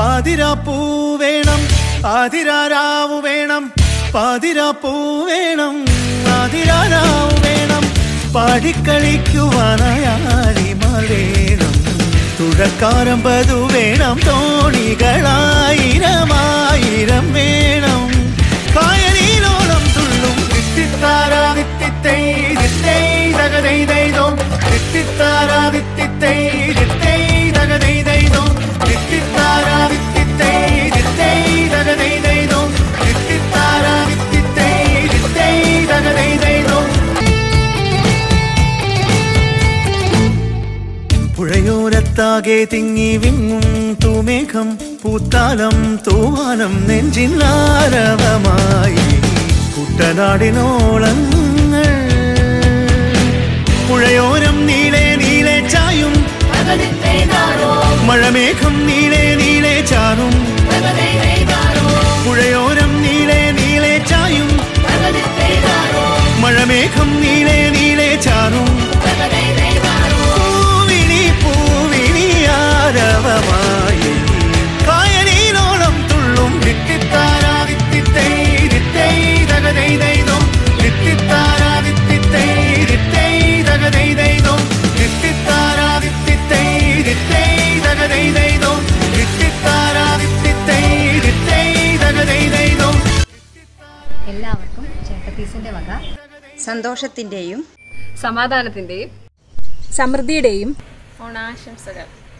പാതിരാപ്പൂ വേണം ആതിരാരാവു വേണം പാതിരാപ്പൂ വേണം ആതിരാരാവു വേണം പാടിക്കളിക്കുവാനായാലിമാർ വേണം തുഴക്കാരമ്പതു വേണം തോണികളായിരമായിരം വേണം കായലിലോളം തുള്ളും വിത്തിത്താരാ വിത്തിത്തൈ ദിത്തൈ തകതൈ ദൈതോ വിത്തിത്താരാ വിത്തിത്തൈ ദിത്തൈ തകതൈ ദൈതോ വിത്തിത്താരാ വിത്തിത്തൈ ദിത്തൈ തകതൈ ദൈതോ വിത്തിത്താരാ വിത്തിത്തൈ ദിത്തൈ തകതൈ ദൈതോ പുഴയോരത്താകെ തിങ്ങി വിങ്ങും തൂമേഘം പൂത്താലം തൂവാനം നെഞ്ചിലാരവമായി കുട്ടനാടിനോളങ്ങൾ പുഴയോരം നീളെ നീളെ ചായും മഴമേഘം നീളെ നീളെ ചാറും പുഴയോരം നീളെ നീളെ ചായും മഴമേഘം നീളെ നീളെ ചാറും പൂവിളി പൂവിളി ആരവമായി കായലിനോളം തുള്ളും വിത്തിത്താരാ വിത്തിത്തൈ ദിത്തൈ തകതൈ ദൈതോ വിത്തിത്താരാ വിത്തിത്തൈ ദിത്തൈ തകതൈ ദൈതോ വിത്തിത്താരാ വിത്തിത്തൈ ദിത്തൈ തകതൈ ദൈതോ വിത്തിത്താരാ വിത്തിത്തൈ ദിത്തൈ തകതൈ ദൈതോ എല്ലാവർക്കും ചേട്ടത്തീസിന്റെ വക സന്തോഷത്തിൻ്റെയും സമാധാനത്തിന്റെയും സമൃദ്ധിയുടെയും ഓണാശംസകൾ